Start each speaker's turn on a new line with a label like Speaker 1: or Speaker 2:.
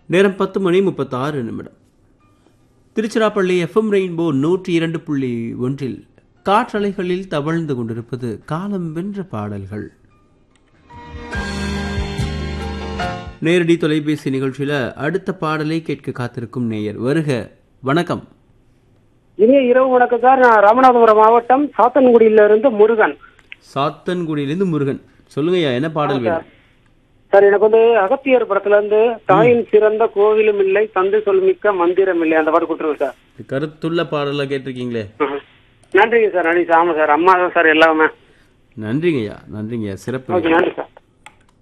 Speaker 1: நேரம் பத்து மணி முப்பத்தாறு நிமிடம் திருச்சிராப்பள்ளி எஃப்எம் ரெயின்போ நூற்றி இரண்டு புள்ளி ஒன்றில் காற்றலைகளில் தவழ்ந்து கொண்டிருப்பது காலம் வென்ற பாடல்கள் நேரடி தொலைபேசி நிகழ்ச்சியில அடுத்த பாடலை கேட்க காத்திருக்கும் நேயர் வருக வணக்கம்
Speaker 2: இனிய இரவு வணக்கம் சார் நான் ராமநாதபுரம் மாவட்டம் சாத்தன்குடியில இருந்து முருகன்
Speaker 1: சாத்தன்குடியிலிருந்து முருகன் சொல்லுங்கய்யா என்ன பாடல் வேணும்
Speaker 2: சார் எனக்கு வந்து அகத்தியர் படத்துல இருந்து தாயின் சிறந்த கோவிலும் இல்லை தந்தை சொல்மிக்க மந்திரம் இல்லை அந்த பாட்டு கொடுத்துருங்க சார்
Speaker 1: கருத்துள்ள பாடலா கேட்டிருக்கீங்களே
Speaker 2: ம்ஹும். நன்றிங்க சார் நன்றி சார் ஆமா சார் அம்மா தான் சார் எல்லாமே
Speaker 1: நன்றிங்கய்யா நன்றிங்கய்யா சிறப்பு
Speaker 2: ஓகே நன்றி சார்